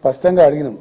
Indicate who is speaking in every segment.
Speaker 1: స్పష్టంగా అడిగినాం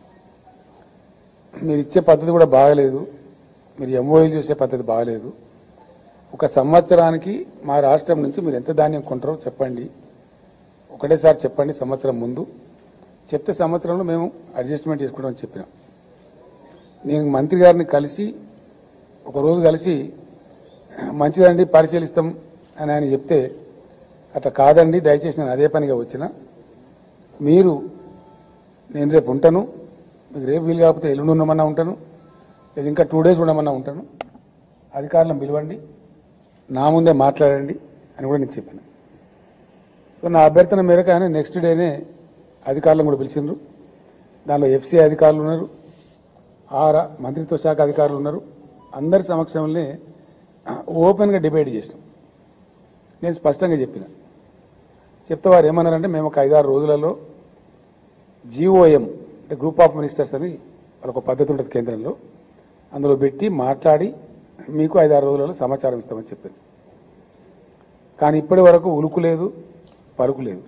Speaker 1: మీరు ఇచ్చే పద్ధతి కూడా బాగలేదు మీరు ఎంఓఏలు చూసే పద్ధతి బాగలేదు ఒక సంవత్సరానికి మా రాష్ట్రం నుంచి మీరు ఎంత ధాన్యం కొంటారో చెప్పండి ఒకటేసారి చెప్పండి సంవత్సరం ముందు చెప్తే సంవత్సరంలో మేము అడ్జస్ట్మెంట్ చేసుకుంటామని చెప్పినాం నేను మంత్రి గారిని కలిసి ఒక రోజు కలిసి మంచిదండి పరిశీలిస్తాం అని ఆయన చెప్తే అట్లా కాదండి దయచేసి నేను అదే పనిగా వచ్చిన మీరు నేను రేపు ఉంటాను మీకు రేపు వీలు కాకపోతే ఎల్లుండి ఉండమన్నా ఉంటాను లేదా ఇంకా టూ డేస్ ఉండమన్నా ఉంటాను అధికారులను పిలవండి నా ముందే మాట్లాడండి అని కూడా నేను చెప్పాను సో నా అభ్యర్థన మేరకు ఆయన నెక్స్ట్ డేనే అధికారులను కూడా పిలిచిండ్రు దానిలో ఎఫ్సీ అధికారులు ఉన్నారు ఆర్ మంత్రిత్వ శాఖ అధికారులు ఉన్నారు అందరి సమక్షంలోనే ఓపెన్గా డిబేట్ చేసినాం నేను స్పష్టంగా చెప్పిన చెప్తే వారు ఏమన్నారంటే మేము ఒక ఐదారు రోజులలో జీఓఎం అంటే గ్రూప్ ఆఫ్ మినిస్టర్స్ అని వాళ్ళకు ఒక పద్ధతి ఉంటుంది కేంద్రంలో అందులో పెట్టి మాట్లాడి మీకు ఐదారు రోజులలో సమాచారం ఇస్తామని చెప్పారు కానీ ఇప్పటి వరకు ఉలుకు లేదు పలుకు లేదు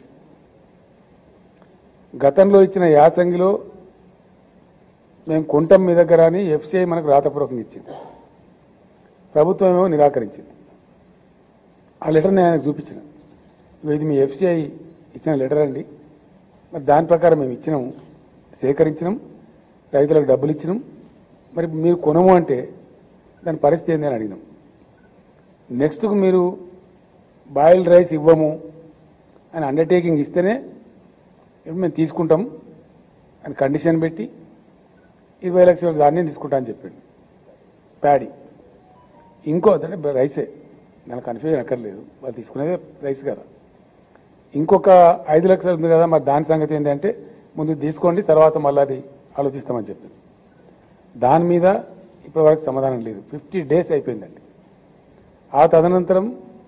Speaker 1: గతంలో ఇచ్చిన యాసంగిలో మేము కొంటాం మీ దగ్గర అని ఎఫ్సీఐ మనకు రాతపూర్వకంగా ఇచ్చింది ప్రభుత్వం ఏమో నిరాకరించింది ఆ లెటర్ నేను ఆయనకు చూపించిన ఇగో ఇది మీ ఎఫ్సీఐ ఇచ్చిన లెటర్ అండి మరి దాని ప్రకారం మేము ఇచ్చినాము సేకరించినాం రైతులకు డబ్బులు ఇచ్చినాం మరి మీరు కొనము అంటే దాని పరిస్థితి ఏంది అని అడిగినాం నెక్స్ట్కు మీరు బాయిల్డ్ రైస్ ఇవ్వము అని అండర్టేకింగ్ ఇస్తేనే ఇప్పుడు మేము తీసుకుంటాం అని కండిషన్ పెట్టి ఇరవై లక్షల ధాన్యం తీసుకుంటా అని చెప్పాడు ప్యాడీ ఇంకో అంటే రైసే దానికి కన్ఫ్యూజన్ అక్కర్లేదు వాళ్ళు తీసుకునేదే రైస్ కదా ఇంకొక ఐదు లక్షలు ఉంది కదా మరి దాని సంగతి ఏంటంటే ముందు తీసుకోండి తర్వాత మళ్ళీ అది ఆలోచిస్తామని చెప్పారు దాని మీద ఇప్పటి వరకు సమాధానం లేదు ఫిఫ్టీ డేస్ అయిపోయిందండి ఆ తదనంతరం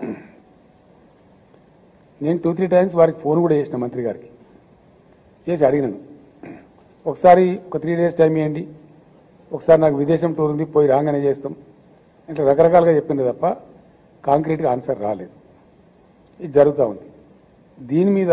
Speaker 1: నేను టూ త్రీ టైమ్స్ వారికి ఫోన్ కూడా చేసిన మంత్రి గారికి చేసి అడిగినాను ఒకసారి ఒక త్రీ డేస్ టైం ఇవ్వండి ఒకసారి నాకు విదేశం టూర్ ఉంది పోయి రాగానే చేస్తాం ఇట్లా రకరకాలుగా చెప్పింది తప్ప కాంక్రీట్గా ఆన్సర్ రాలేదు ఇది జరుగుతూ ఉంది దీని మీద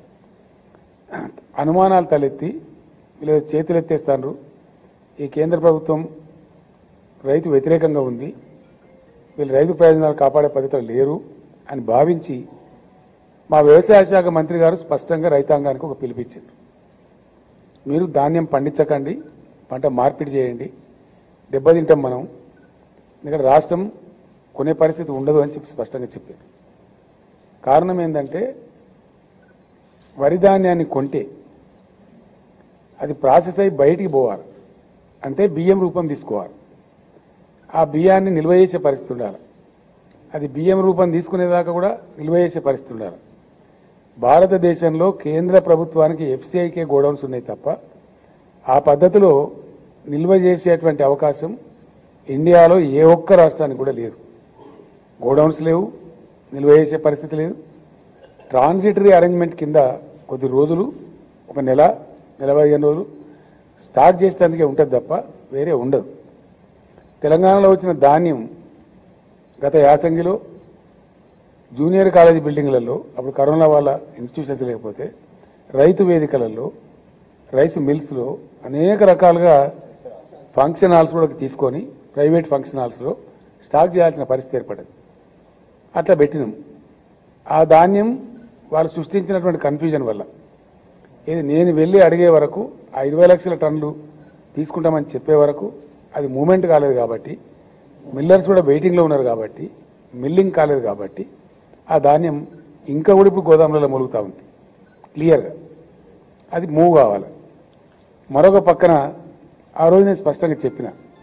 Speaker 1: అనుమానాలు తలెత్తి వీళ్ళు చేతులు ఎత్తేస్తాను ఈ కేంద్ర ప్రభుత్వం రైతు వ్యతిరేకంగా ఉంది వీళ్ళు రైతు ప్రయోజనాలు కాపాడే పద్ధతిలో లేరు అని భావించి మా వ్యవసాయ శాఖ మంత్రి గారు స్పష్టంగా రైతాంగానికి ఒక పిలిపించారు మీరు ధాన్యం పండించకండి పంట మార్పిడి చేయండి దెబ్బతింటాం మనం ఎందుకంటే రాష్ట్రం కొనే పరిస్థితి ఉండదు అని చెప్పి స్పష్టంగా చెప్పారు కారణం ఏంటంటే వరి ధాన్యాన్ని కొంటే అది ప్రాసెస్ అయి బయటికి పోవాలి అంటే బియ్యం రూపం తీసుకోవాలి ఆ బియ్యాన్ని నిల్వ చేసే పరిస్థితి ఉండాలి అది బియ్యం రూపం తీసుకునేదాకా కూడా నిల్వ చేసే పరిస్థితి ఉండాలి భారతదేశంలో కేంద్ర ప్రభుత్వానికి ఎఫ్సిఐకే గోడౌన్స్ ఉన్నాయి తప్ప ఆ పద్ధతిలో నిల్వ చేసేటువంటి అవకాశం ఇండియాలో ఏ ఒక్క రాష్ట్రానికి కూడా లేదు గోడౌన్స్ లేవు నిల్వ చేసే పరిస్థితి లేదు ట్రాన్సిటరీ అరేంజ్మెంట్ కింద కొద్ది రోజులు ఒక నెల నెల పదిహేను రోజులు స్టార్ట్ చేసేందుకే ఉంటుంది తప్ప వేరే ఉండదు తెలంగాణలో వచ్చిన ధాన్యం గత యాసంగిలో జూనియర్ కాలేజీ బిల్డింగ్లలో అప్పుడు కరోనా వల్ల ఇన్స్టిట్యూషన్స్ లేకపోతే రైతు వేదికలలో రైస్ మిల్స్లో అనేక రకాలుగా ఫంక్షన్ హాల్స్ కూడా తీసుకొని ప్రైవేట్ ఫంక్షన్ హాల్స్లో స్టాక్ చేయాల్సిన పరిస్థితి ఏర్పడింది అట్లా పెట్టినాం ఆ ధాన్యం వాళ్ళు సృష్టించినటువంటి కన్ఫ్యూజన్ వల్ల ఇది నేను వెళ్ళి అడిగే వరకు ఆ ఇరవై లక్షల టన్నులు తీసుకుంటామని చెప్పే వరకు అది మూమెంట్ కాలేదు కాబట్టి మిల్లర్స్ కూడా వెయిటింగ్లో ఉన్నారు కాబట్టి మిల్లింగ్ కాలేదు కాబట్టి ఆ ధాన్యం ఇంకా కూడా ఇప్పుడు గోదాములలో మొలుగుతూ ఉంది క్లియర్గా అది మూవ్ కావాలి మరొక పక్కన ఆ రోజు నేను స్పష్టంగా చెప్పిన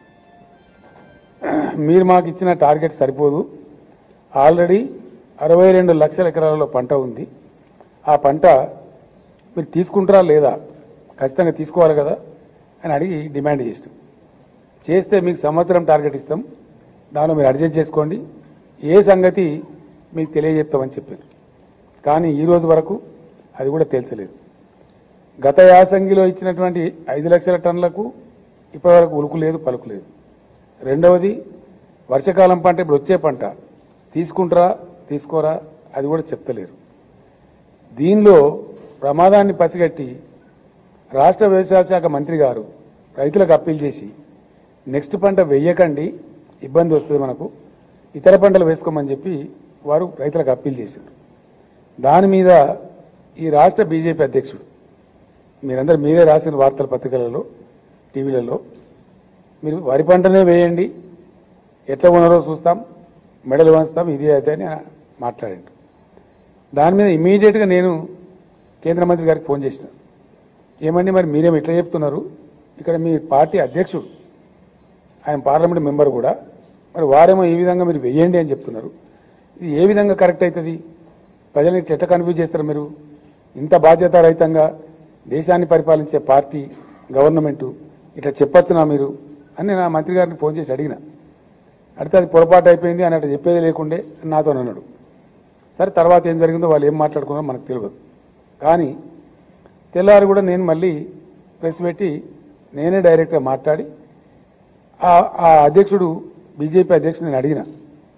Speaker 1: మీరు మాకు ఇచ్చిన టార్గెట్ సరిపోదు ఆల్రెడీ అరవై రెండు లక్షల ఎకరాలలో పంట ఉంది ఆ పంట మీరు తీసుకుంటారా లేదా ఖచ్చితంగా తీసుకోవాలి కదా అని అడిగి డిమాండ్ చేస్తాం చేస్తే మీకు సంవత్సరం టార్గెట్ ఇస్తాం దానిలో మీరు అడ్జస్ట్ చేసుకోండి ఏ సంగతి మీకు తెలియజెప్తామని చెప్పారు కానీ ఈ రోజు వరకు అది కూడా తేల్చలేదు గత యాసంగిలో ఇచ్చినటువంటి ఐదు లక్షల టన్నులకు ఇప్పటివరకు ఉలుకు లేదు పలుకు లేదు రెండవది వర్షాకాలం పంట ఇప్పుడు వచ్చే పంట తీసుకుంటారా తీసుకోరా అది కూడా చెప్తలేరు దీనిలో ప్రమాదాన్ని పసిగట్టి రాష్ట్ర వ్యవసాయ శాఖ మంత్రి గారు రైతులకు అప్పీల్ చేసి నెక్స్ట్ పంట వెయ్యకండి ఇబ్బంది వస్తుంది మనకు ఇతర పంటలు వేసుకోమని చెప్పి వారు రైతులకు అప్పీల్ చేశారు దాని మీద ఈ రాష్ట్ర బీజేపీ అధ్యక్షుడు మీరందరూ మీరే రాసిన వార్తల పత్రికలలో టీవీలలో మీరు వరి పంటనే వేయండి ఎట్లా ఉన్నారో చూస్తాం మెడలు వంచుతాం ఇది అయితే అని ఆయన మాట్లాడాడు దాని మీద ఇమీడియట్గా నేను కేంద్ర మంత్రి గారికి ఫోన్ చేసిన ఏమండి మరి మీరేం ఇట్లా చెప్తున్నారు ఇక్కడ మీ పార్టీ అధ్యక్షుడు ఆయన పార్లమెంట్ మెంబర్ కూడా మరి వారేమో ఈ విధంగా మీరు వెయ్యండి అని చెప్తున్నారు ఇది ఏ విధంగా కరెక్ట్ అవుతుంది ప్రజల్ని ఇట్లా ఎట్లా కన్ఫ్యూజ్ చేస్తారు మీరు ఇంత బాధ్యతారహితంగా దేశాన్ని పరిపాలించే పార్టీ గవర్నమెంట్ ఇట్లా చెప్పొచ్చునా మీరు అని నేను ఆ మంత్రి గారిని ఫోన్ చేసి అడిగిన అడిగితే అది పొరపాటు అయిపోయింది అని అట్లా చెప్పేది లేకుండే అని నాతో అన్నాడు సరే తర్వాత ఏం జరిగిందో వాళ్ళు ఏం మాట్లాడుకున్నారో మనకు తెలియదు కానీ తెల్లారి కూడా నేను మళ్ళీ ప్రెస్ పెట్టి నేనే డైరెక్ట్గా మాట్లాడి ఆ- ఆ అధ్యక్షుడు బీజేపీ అధ్యక్షుడు నేను అడిగిన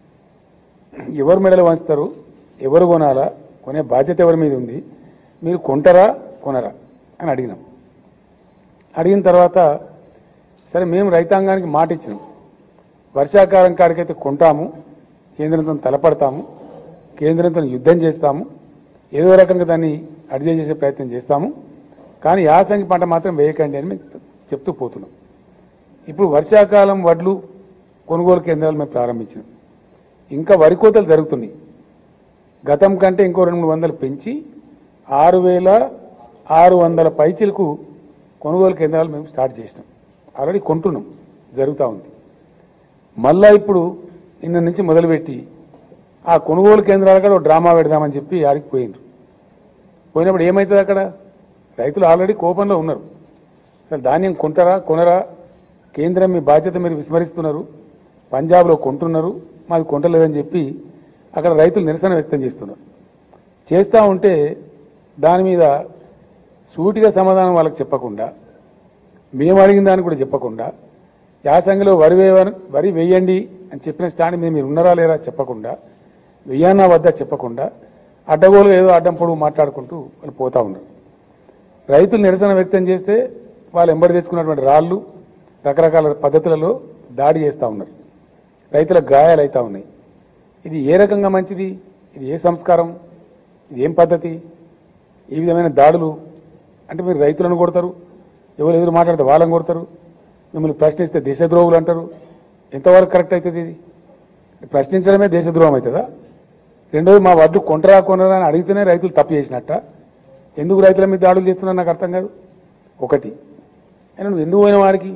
Speaker 1: ఎవరు మెడలు వంచుతారు ఎవరు కొనాలా కొనే బాధ్యత ఎవరి మీద ఉంది మీరు కొంటారా కొనరా అని అడిగినాం అడిగిన తర్వాత సరే మేము రైతాంగానికి మాట ఇచ్చినాం వర్షాకాలం కాడికైతే కొంటాము కేంద్రంతో తలపడతాము కేంద్రంతో యుద్ధం చేస్తాము ఏదో రకంగా దాన్ని అడ్జస్ట్ చేసే ప్రయత్నం చేస్తాము కానీ యాసంగి పంట మాత్రం వేయకండి అని మేము చెప్తూ పోతున్నాం ఇప్పుడు వర్షాకాలం వడ్లు కొనుగోలు కేంద్రాలు మేము ప్రారంభించినాం ఇంకా వరి కోతలు జరుగుతున్నాయి గతం కంటే ఇంకో రెండు మూడు వందలు పెంచి ఆరు వేల ఆరు వందల పైచీలకు కొనుగోలు కేంద్రాలు మేము స్టార్ట్ చేసినాం ఆల్రెడీ కొంటున్నాం జరుగుతూ ఉంది మళ్ళా ఇప్పుడు నిన్న నుంచి మొదలుపెట్టి ఆ కొనుగోలు కేంద్రాల కూడా ఒక డ్రామా పెడదామని చెప్పి ఆడికి పోయిండ్రు పోయినప్పుడు ఏమవుతుంది అక్కడ రైతులు ఆల్రెడీ కోపంలో ఉన్నారు అసలు ధాన్యం కొంటారా కొనరా కేంద్రం మీ బాధ్యత మీరు విస్మరిస్తున్నారు పంజాబ్లో కొంటున్నారు మాది కొంటలేదని చెప్పి అక్కడ రైతులు నిరసన వ్యక్తం చేస్తున్నారు చేస్తూ ఉంటే దాని మీద సూటిగా సమాధానం వాళ్ళకి చెప్పకుండా మేము అడిగిన దాన్ని కూడా చెప్పకుండా యాసంగిలో వరి వేయ వరి వేయండి అని చెప్పిన స్టాండ్ మీద మీరు ఉన్నారా లేరా చెప్పకుండా వెయ్యానా వద్దా చెప్పకుండా అడ్డగోలు ఏదో అడ్డం పొడుగు మాట్లాడుకుంటూ వాళ్ళు పోతా ఉన్నారు రైతులు నిరసన వ్యక్తం చేస్తే వాళ్ళు ఎంబడి తెచ్చుకున్నటువంటి రాళ్ళు రకరకాల పద్ధతులలో దాడి చేస్తూ ఉన్నారు రైతులకు గాయాలు అవుతా ఉన్నాయి ఇది ఏ రకంగా మంచిది ఇది ఏ సంస్కారం ఇది ఏం పద్ధతి ఈ విధమైన దాడులు అంటే మీరు రైతులను కొడతారు ఎవరు ఎదురు మాట్లాడితే వాళ్ళని కొడతారు మిమ్మల్ని ప్రశ్నిస్తే దేశద్రోహులు అంటారు ఎంతవరకు కరెక్ట్ అవుతుంది ఇది ప్రశ్నించడమే దేశద్రోహం అవుతుందా రెండోది మా వడ్లు కొంటరా కొనరా అని అడిగితేనే రైతులు తప్పు చేసినట్ట ఎందుకు రైతుల మీద దాడులు చేస్తున్నా నాకు అర్థం కాదు ఒకటి అయినా నువ్వు ఎందుకు పోయిన వారికి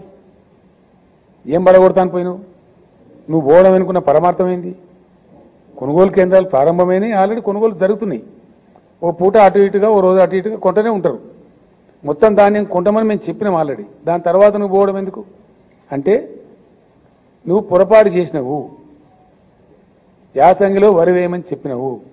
Speaker 1: ఏం పడగొడతాను పోయినావు నువ్వు పోవడం అనుకున్న పరమార్థం ఏంది కొనుగోలు కేంద్రాలు ప్రారంభమైనాయి ఆల్రెడీ కొనుగోలు జరుగుతున్నాయి ఓ పూట అటు ఇటుగా ఓ రోజు అటు ఇటుగా కొంటనే ఉంటారు మొత్తం ధాన్యం కొంటమని మేము చెప్పినాం ఆల్రెడీ దాని తర్వాత నువ్వు పోవడం ఎందుకు అంటే నువ్వు పొరపాటు చేసినావు యాసంగిలో వరి వేయమని చెప్పినావు